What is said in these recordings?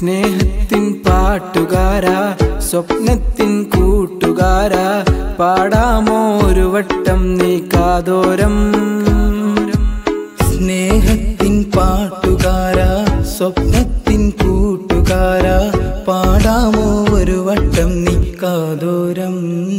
സ്നേഹത്തിൻ പാട്ടുകാരാ സ്വപ്നത്തിൻ കൂട്ടുകാരാ പാടാമോ ഒരു വട്ടം നീ കാതോരം സ്നേഹത്തിൻ പാട്ടുകാരാ സ്വപ്നത്തിൻ കൂട്ടുകാരാ പാടാമോ ഒരു വട്ടം നീ കാതോരം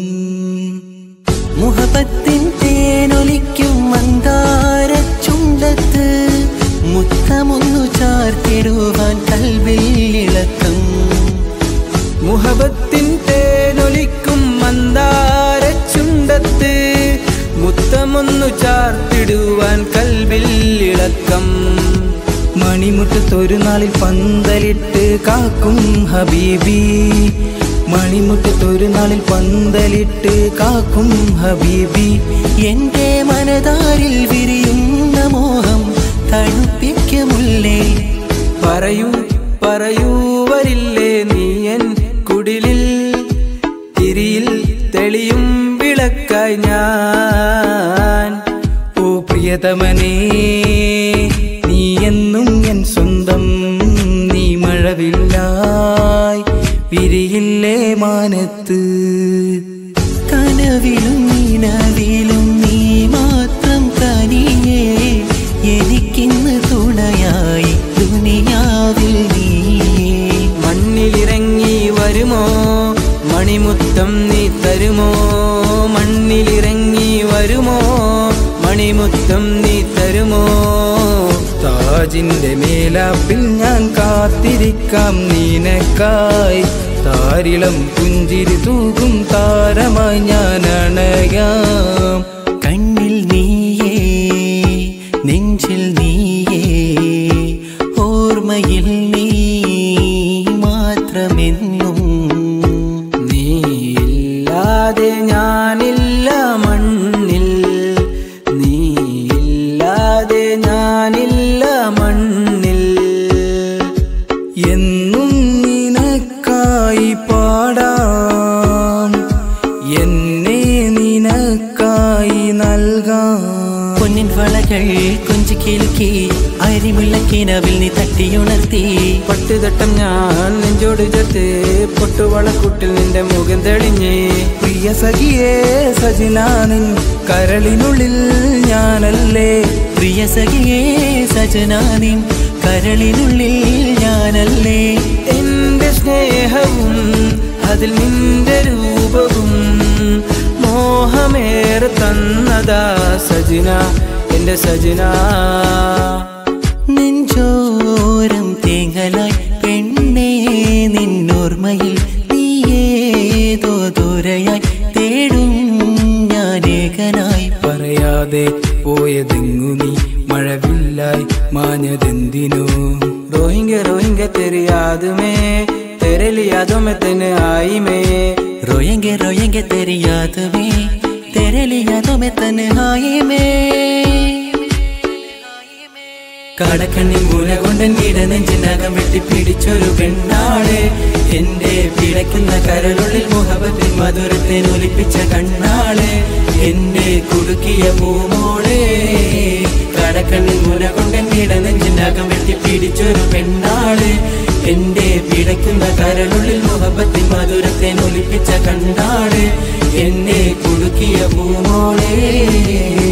മുഹബത്തിൻ തേനൊലിക്കും മന്ദാര ചുണ്ടത്ത് മുത്തമൊന്നു ചാർത്തിടുവാൻ കൽവിൽ ഇളക്കം മുഹബത്തിൻ തേനൊലിക്കും മന്ദാര ചുണ്ടത്ത് മുത്തമൊന്നു ചാർത്തിടുവാൻ കൽവിൽ ഇളക്കം മണിമുറ്റത്തൊരു നാളിൽ പന്തലിട്ട് കാക്കും ഹബീബി മണിമുറ്റത്തൊരു നാളിൽ പന്തലിട്ട് കാക്കും ഹബീബി എന്റെ മനതാരിൽ വിരിയുന്ന മോഹം തണുപ്പിക്കുമുല്ലേ പറയൂ പറയൂ വരില്ലേ നീ എൻ കുടിലിൽ തിരിയിൽ തെളിയും വിളക്കായി ഞാൻ ഓ പ്രിയതമനേ നീ എന്നും എൻ സ്വന്തം നീ മഴവില്ലായി വിരിയില്ലേ മാനത്ത് കനവിലും നീനവിലും നീ മാത്രം തനിയേ എനിക്കിന്ന് തുണയായി ദുനിയാവിൽ നീയേ മണ്ണിലിറങ്ങി വരുമോ മണിമുത്തം നീ തരുമോ മണ്ണിലിറങ്ങി വരുമോ മണിമുത്തം നീ തരുമോ താജിന്റെ മേലാപ്പിൽ ഞാൻ കാത്തിരിക്കാം നീനക്കായി താരിളം പുഞ്ചിരി തൂകും താരമായി ഞാൻ അണയാം കണ്ണിൽ നീയേ നെഞ്ചിൽ നീയേ ഓർമ്മയിൽ നീ മാത്രമെന്നും നീയില്ലാതെ ഞാനില്ല മണ്ണിൽ നീയില്ലാതെ ഞാനില്ല മണ്ണിൽ എന്നും നിനക്കായി പാടാം എന്നെ നിനക്കായി നൽകാം പൊന്നിൻ വളകൾ കൊഞ്ചി കിലുക്കി അരിമുള്ള കിനവിൽ നീ തട്ടിയുണർത്തി പട്ടുതട്ടം ഞാൻ നെഞ്ചോട് ചേർത്ത് പൊട്ടുവളക്കുട്ടിൽ നിന്റെ മുഖം തെളിഞ്ഞേ പ്രിയ സഖിയേ സജനാനിൻ കരളിനുള്ളിൽ ഞാനല്ലേ പ്രിയ സഖിയേ സജനാനിൻ കരളിനുള്ളിൽ ഞാനല്ലേ എന്റെ സ്നേഹവും അതിൽ നിന്റെ രൂപവും മോഹമേറെ തന്നതാ സജിന എന്റെ സജിന നെഞ്ചോരം തേങ്ങലായി പെണ്ണേ നിന്നോർമ്മയിൽ നീയേതോ ദൂരയായി തേടും ഞാനേകനായി പറയാതെ പോയതെങ്ങു നീ മഴവില്ലായി മാഞ്ഞതെന്തിനോ रोहिंगे रोहिंगे तेरी याद में तेरे लिया तो मैं तेने आई में रोएंगे रोएंगे तेरी याद में तेरे लिए यादों में तन्हाई में കടക്കണ്ണിൻ മൂല കൊണ്ട് നീട നെഞ്ചിനകം വെട്ടി പിടിച്ചൊരു പെണ്ണാളെ എന്റെ പിടയ്ക്കുന്ന കരളുള്ളിൽ മുഹബത്തിൻ മധുരത്തെ ഒലിപ്പിച്ച കണ്ണാളെ എന്നെ കുടുക്കിയ പൂമോളെ കടക്കണ്ണിൻ മൂല കൊണ്ട് നീട നെഞ്ചിനകം വെട്ടി പിടിച്ചൊരു പെണ്ണാളെ എന്റെ പിടയ്ക്കുന്ന കരളുള്ളിൽ മുഹബത്തിൻ മധുരത്തെ ഒലിപ്പിച്ച കണ്ണാളെ എന്നെ കുടുക്കിയ പൂമോളെ